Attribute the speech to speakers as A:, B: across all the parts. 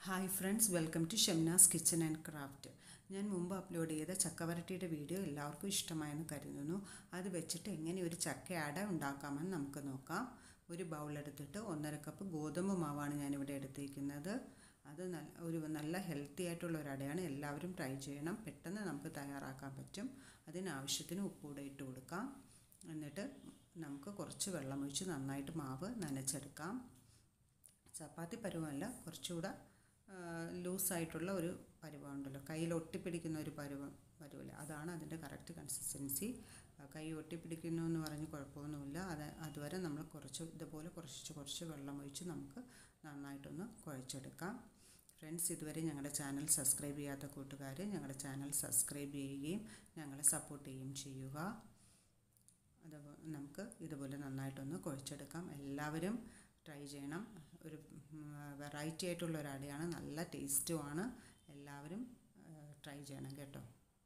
A: hi friends welcome to Shemnas kitchen and craft ഞാൻ മുമ്പ് upload ചെയ്ത ചക്കവരട്ടിയുടെ വീഡിയോ എല്ലാവർക്കും ഇഷ്ടമായെന്ന് കരുതുന്നു അത് വെച്ചിട്ട് എങ്ങനെ ഒരു ചക്ക അട ഉണ്ടാക്കാമെന്ന് നമുക്ക് നോക്കാം ഒരു ബൗളെടുത്തിട്ട് ഒന്നര കപ്പ് ഗോതമ്പ് മാവാണ് ഞാനിവിടെ എടുത്തിരിക്കുന്നത് അത് നല്ല ഒരു നല്ല ഹെൽത്തി ആയിട്ടുള്ള ഒരു അടയാണ് എല്ലാവരും ട്രൈ ചെയ്യണം പെട്ടെന്ന് നമുക്ക് തയ്യാറാക്കാൻ പറ്റും അതിനാവശ്യത്തിന് ഉപ്പൂടെ ഇട്ട് കൊടുക്കാം എന്നിട്ട് നമുക്ക് കുറച്ച് വെള്ളം ഒഴിച്ച് നന്നായിട്ട് മാവ് നനച്ചെടുക്കാം ചപ്പാത്തി പരുവമല്ല കുറച്ചുകൂടെ ലൂസായിട്ടുള്ള ഒരു പരുവമുണ്ടല്ലോ കയ്യിൽ ഒട്ടിപ്പിടിക്കുന്ന ഒരു പരുവം പരുവല്ല അതാണ് അതിൻ്റെ കറക്റ്റ് കൺസിസ്റ്റൻസി കൈ ഒട്ടിപ്പിടിക്കുന്നു എന്ന് പറഞ്ഞ് കുഴപ്പമൊന്നുമില്ല അത് അതുവരെ നമ്മൾ കുറച്ച് ഇതുപോലെ കുറച്ച് കുറച്ച് വെള്ളം ഒഴിച്ച് നമുക്ക് നന്നായിട്ടൊന്ന് കുഴച്ചെടുക്കാം ഫ്രണ്ട്സ് ഇതുവരെ ഞങ്ങളുടെ ചാനൽ സബ്സ്ക്രൈബ് ചെയ്യാത്ത കൂട്ടുകാർ ഞങ്ങളുടെ ചാനൽ സബ്സ്ക്രൈബ് ചെയ്യുകയും ഞങ്ങളെ സപ്പോർട്ട് ചെയ്യുകയും ചെയ്യുക അതുപോലെ നമുക്ക് ഇതുപോലെ നന്നായിട്ടൊന്ന് കുഴച്ചെടുക്കാം എല്ലാവരും ട്രൈ ചെയ്യണം ഒരു വെറൈറ്റി ആയിട്ടുള്ള ഒരു അടയാണ് നല്ല ടേസ്റ്റുമാണ് എല്ലാവരും ട്രൈ ചെയ്യണം കേട്ടോ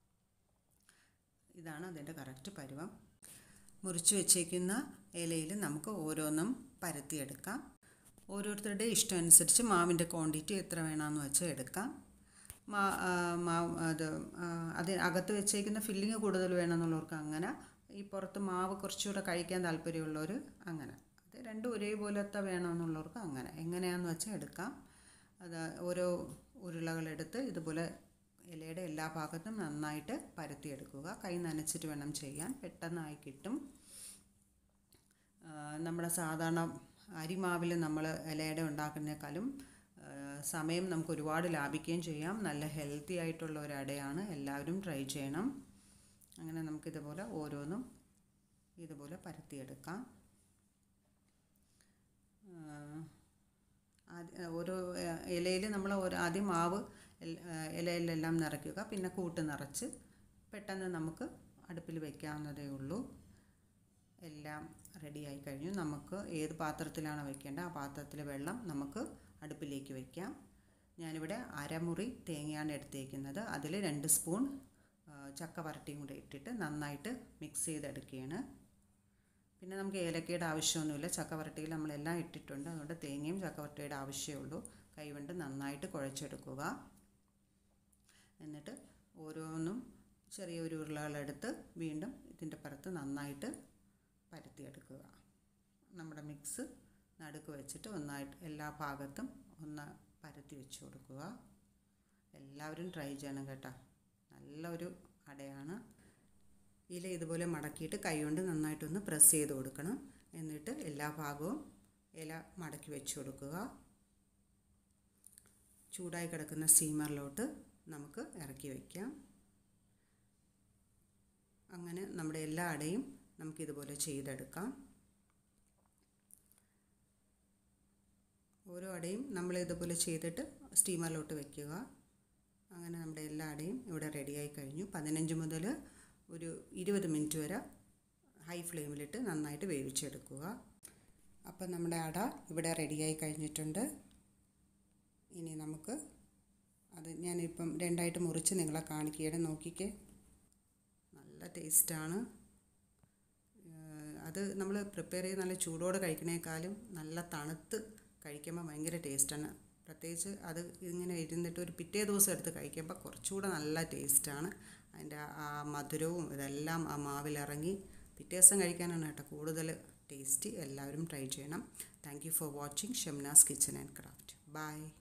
A: ഇതാണ് അതിൻ്റെ കറക്റ്റ് പരുവം മുറിച്ച് വെച്ചേക്കുന്ന ഇലയിൽ നമുക്ക് ഓരോന്നും പരത്തിയെടുക്കാം ഓരോരുത്തരുടെ ഇഷ്ടം അനുസരിച്ച് മാവിൻ്റെ ക്വാണ്ടിറ്റി എത്ര വേണമെന്ന് വെച്ചാൽ എടുക്കാം മാ മാവ് അത് അത് അകത്ത് വെച്ചേക്കുന്ന ഫില്ലിങ് കൂടുതൽ വേണമെന്നുള്ളവർക്ക് അങ്ങനെ ഈ പുറത്ത് മാവ് കുറച്ചുകൂടെ കഴിക്കാൻ താല്പര്യമുള്ളവർ അങ്ങനെ അത് രണ്ടും ഒരേപോലത്തെ വേണമെന്നുള്ളവർക്ക് അങ്ങനെ എങ്ങനെയാണെന്ന് വെച്ചാൽ എടുക്കാം അത് ഓരോ ഉരുളകളെടുത്ത് ഇതുപോലെ ഇലയുടെ എല്ലാ ഭാഗത്തും നന്നായിട്ട് പരത്തിയെടുക്കുക കൈ നനച്ചിട്ട് വേണം ചെയ്യാൻ പെട്ടെന്നായി കിട്ടും നമ്മുടെ സാധാരണ അരിമാവിൽ നമ്മൾ ഇലയുടെ ഉണ്ടാക്കുന്നതിനേക്കാളും സമയം നമുക്ക് ഒരുപാട് ലാഭിക്കുകയും ചെയ്യാം നല്ല ഹെൽത്തി ആയിട്ടുള്ള ഒരു അടയാണ് എല്ലാവരും ട്രൈ ചെയ്യണം അങ്ങനെ നമുക്കിതുപോലെ ഓരോന്നും ഇതുപോലെ പരത്തിയെടുക്കാം ഓരോ ഇലയിൽ നമ്മൾ ആദ്യം മാവ് ഇലയിലെല്ലാം നിറയ്ക്കുക പിന്നെ കൂട്ട് നിറച്ച് പെട്ടെന്ന് നമുക്ക് അടുപ്പിൽ വയ്ക്കാവുന്നതേ ഉള്ളൂ എല്ലാം റെഡിയായി കഴിഞ്ഞു നമുക്ക് ഏത് പാത്രത്തിലാണ് വെക്കേണ്ടത് ആ പാത്രത്തിലെ വെള്ളം നമുക്ക് അടുപ്പിലേക്ക് വയ്ക്കാം ഞാനിവിടെ അരമുറി തേങ്ങയാണ് എടുത്തേക്കുന്നത് അതിൽ രണ്ട് സ്പൂൺ ചക്ക വരട്ടിയും കൂടെ ഇട്ടിട്ട് നന്നായിട്ട് മിക്സ് ചെയ്തെടുക്കുകയാണ് പിന്നെ നമുക്ക് ഏലക്കയുടെ ആവശ്യമൊന്നുമില്ല ചക്കവരട്ടിയിൽ നമ്മളെല്ലാം ഇട്ടിട്ടുണ്ട് അതുകൊണ്ട് തേങ്ങയും ചക്കവരട്ടിയുടെ ആവശ്യമേ കൈകൊണ്ട് നന്നായിട്ട് കുഴച്ചെടുക്കുക എന്നിട്ട് ഓരോന്നും ചെറിയൊരു ഉരുളകളെടുത്ത് വീണ്ടും ഇതിൻ്റെ പുറത്ത് നന്നായിട്ട് പരത്തിയെടുക്കുക നമ്മുടെ മിക്സ് നടുക്ക് വെച്ചിട്ട് ഒന്നായിട്ട് എല്ലാ ഭാഗത്തും ഒന്ന് പരത്തി വെച്ച് കൊടുക്കുക എല്ലാവരും ട്രൈ ചെയ്യണം കേട്ടോ നല്ലൊരു അടയാണ് ഇല ഇതുപോലെ മടക്കിയിട്ട് കൈകൊണ്ട് നന്നായിട്ടൊന്ന് പ്രസ് ചെയ്ത് കൊടുക്കണം എന്നിട്ട് എല്ലാ ഭാഗവും ഇല മടക്കി വെച്ച് കൊടുക്കുക ചൂടായി കിടക്കുന്ന സ്റ്റീമറിലോട്ട് നമുക്ക് ഇറക്കി വയ്ക്കാം അങ്ങനെ നമ്മുടെ എല്ലാ അടയും നമുക്കിതുപോലെ ചെയ്തെടുക്കാം ഓരോ അടയും നമ്മൾ ഇതുപോലെ ചെയ്തിട്ട് സ്റ്റീമറിലോട്ട് വയ്ക്കുക അങ്ങനെ നമ്മുടെ എല്ലാ അടയും ഇവിടെ റെഡിയായി കഴിഞ്ഞു പതിനഞ്ച് മുതൽ ഒരു ഇരുപത് മിനിറ്റ് വരെ ഹൈ ഫ്ലെയിമിലിട്ട് നന്നായിട്ട് വേവിച്ചെടുക്കുക അപ്പം നമ്മുടെ അട ഇവിടെ റെഡിയായി കഴിഞ്ഞിട്ടുണ്ട് ഇനി നമുക്ക് അത് ഞാനിപ്പം രണ്ടായിട്ട് മുറിച്ച് നിങ്ങളെ കാണിക്കുകയുടെ നോക്കിക്കേ നല്ല ടേസ്റ്റാണ് അത് നമ്മൾ പ്രിപ്പയർ ചെയ്ത് നല്ല ചൂടോടെ കഴിക്കണേക്കാളും നല്ല തണുത്ത് കഴിക്കുമ്പോൾ ഭയങ്കര ടേസ്റ്റാണ് പ്രത്യേകിച്ച് അത് ഇങ്ങനെ ഇരുന്നിട്ട് ഒരു പിറ്റേ ദിവസം എടുത്ത് കഴിക്കുമ്പോൾ കുറച്ചുകൂടെ നല്ല ടേസ്റ്റാണ് അതിൻ്റെ ആ മധുരവും ഇതെല്ലാം ആ മാവിലിറങ്ങി പിറ്റേ ദിവസം കഴിക്കാനാണ് കേട്ടോ കൂടുതൽ ടേസ്റ്റ് എല്ലാവരും ട്രൈ ചെയ്യണം thank you for watching Shamnas kitchen and craft by